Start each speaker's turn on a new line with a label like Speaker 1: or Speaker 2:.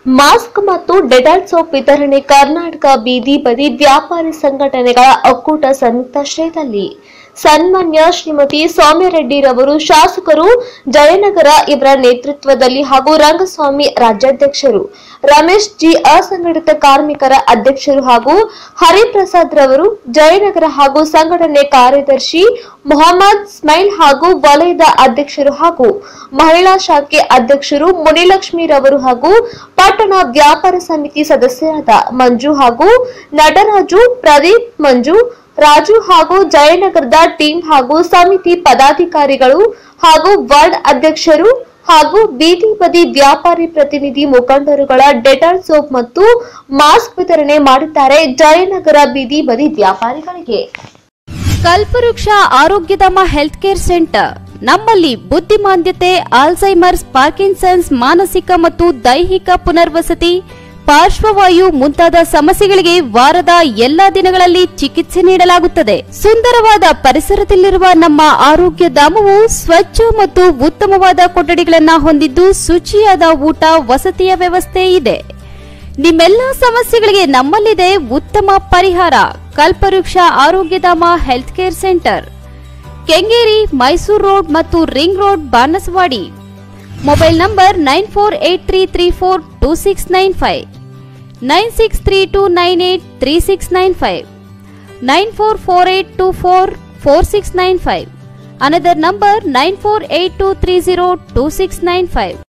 Speaker 1: mask ಮತ್ತು Dettol soap ವಿತರಣೆ ಕರ್ನಾಟಕ ಬೀದಿ ಬದಿ ವ್ಯಾಪಾರಿ ಸಂಘಟನೆಗಳ ಒಕ್ಕೂಟ ಸಂಯುಕ್ತಾಶ್ರಯದಲ್ಲಿ ಸನ್ಮಾನ್ಯ ಶ್ರೀಮತಿ ಸೌಮ್ಯರೆಡ್ಡಿರವರು ಶಾಸಕರು ಜಯನಗರ ಇವರ ನೇತೃತ್ವದಲ್ಲಿ ಹಾಗೂ ರಂಗಸ್ವಾಮಿ ರಾಜ್ಯಾಧ್ಯಕ್ಷರು ರಮೇಶ್ ಜಿ ಅಸಂಘಟಿತ ಕಾರ್ಮಿಕರ ಅಧ್ಯಕ್ಷರು ಹಾಗೂ ಹರಿಪ್ರಸಾದ್ ರವರು ಜಯನಗರ ಹಾಗೂ ಸಂಘಟನೆ ಕಾರ್ಯದರ್ಶಿ ಮೊಹಮ್ಮದ್ ಸ್ಮೈಲ್ ಹಾಗೂ ವಲಯದ ಅಧ್ಯಕ್ಷರು ಹಾಗೂ ಮಹಿಳಾ ಶಾಖೆ ಅಧ್ಯಕ್ಷರು ಮುನಿಲಕ್ಷ್ಮಿರವರು ಹಾಗೂ ಪಟ್ಟಣ ವ್ಯಾಪಾರ ಸಮಿತಿ ಸದಸ್ಯರಾದ ಮಂಜು ಹಾಗೂ ನಟರಾಜು ಪ್ರದೀಪ್ ಮಂಜು ರಾಜು ಹಾಗೂ ಜಯನಗರದ ಟೀಮ್ ಹಾಗೂ ಸಮಿತಿ ಪದಾಧಿಕಾರಿಗಳು ಹಾಗೂ ವಾರ್ಡ್ ಅಧ್ಯಕ್ಷರು ಹಾಗೂ ಬೀದಿ ಬದಿ ವ್ಯಾಪಾರಿ ಪ್ರತಿನಿಧಿ ಮುಖಂಡರುಗಳ ಡೆಟಾಲ್ ಸೋಪ್ ಮತ್ತು ಮಾಸ್ಕ್ ವಿತರಣೆ ಮಾಡಿದ್ದಾರೆ ಜಯನಗರ ಬೀದಿ ಬದಿ ವ್ಯಾಪಾರಿಗಳಿಗೆ
Speaker 2: ಕಲ್ಪವೃಕ್ಷ ಆರೋಗ್ಯಧಾಮ ಹೆಲ್ತ್ ಕೇರ್ ಸೆಂಟರ್ ನಮ್ಮಲ್ಲಿ ಬುದ್ಧಿಮಾಂದ್ಯತೆ ಆಲ್ಝೈಮರ್ಸ್ ಪಾರ್ಕಿನ್ಸನ್ಸ್ ಮಾನಸಿಕ ಮತ್ತು ದೈಹಿಕ ಪುನರ್ವಸತಿ ಪಾರ್ಶ್ವವಾಯು ಮುಂತಾದ ಸಮಸ್ಯೆಗಳಿಗೆ ವಾರದ ಎಲ್ಲಾ ದಿನಗಳಲ್ಲಿ ಚಿಕಿತ್ಸೆ ನೀಡಲಾಗುತ್ತದೆ ಸುಂದರವಾದ ಪರಿಸರದಲ್ಲಿರುವ ನಮ್ಮ ಆರೋಗ್ಯ ಧಾಮವು ಸ್ವಚ್ಛ ಮತ್ತು ಉತ್ತಮವಾದ ಕೊಠಡಿಗಳನ್ನ ಹೊಂದಿದ್ದು ಶುಚಿಯಾದ ಊಟ ವಸತಿಯ ವ್ಯವಸ್ಥೆ ಇದೆ ನಿಮ್ಮೆಲ್ಲ ಸಮಸ್ಯೆಗಳಿಗೆ ನಮ್ಮಲ್ಲಿದೆ ಉತ್ತಮ ಪರಿಹಾರ Kalpavriksha Arogyadhama health care centre Kengeri Mysuru road ಮತ್ತು ring road Banaswadi mobile number nine four eight three three four two six nine five nine six three two nine eight three six nine five nine four four eight two four four six nine five another number nine four eight two three zero two six nine five